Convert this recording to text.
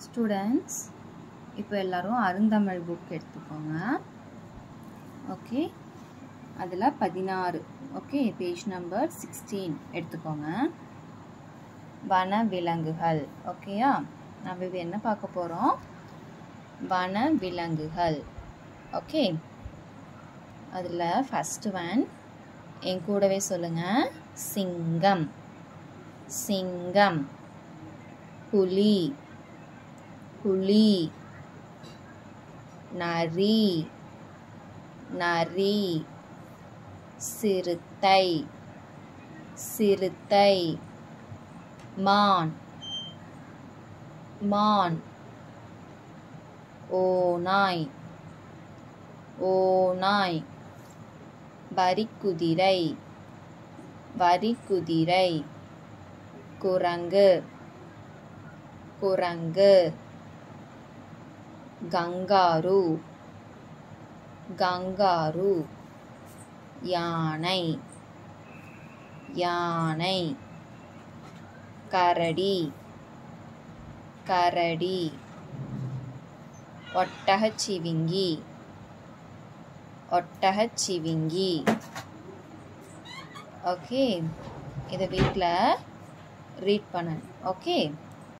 students இப்போ எல்லாரும் அருந்தமிழ் book எடுத்துக்கோங்க ஓகே அதில் பதினாறு ஓகே பேஜ் நம்பர் சிக்ஸ்டீன் எடுத்துக்கோங்க வன விலங்குகள் ஓகேயா நம்ம இது என்ன பார்க்க போகிறோம் வன விலங்குகள் ஓகே அதில் ஃபஸ்ட்டு ஒன் என் கூடவே சொல்லுங்கள் சிங்கம் சிங்கம் புலி புலி நரி நரி சிறுத்தை சிறுத்தை மான் மான் ஓநாய் ஓநாய் வரிக்குதிரை வரிக்குதிரை குரங்கு குரங்கு கங்காரு கங்காரு யானை யானை கரடி கரடி ஒட்டகச்சிவிங்கி ஒட்டகச்சிவிங்கி ஓகே இதை வீட்டில் ரீட் பண்ணணும் ஓகே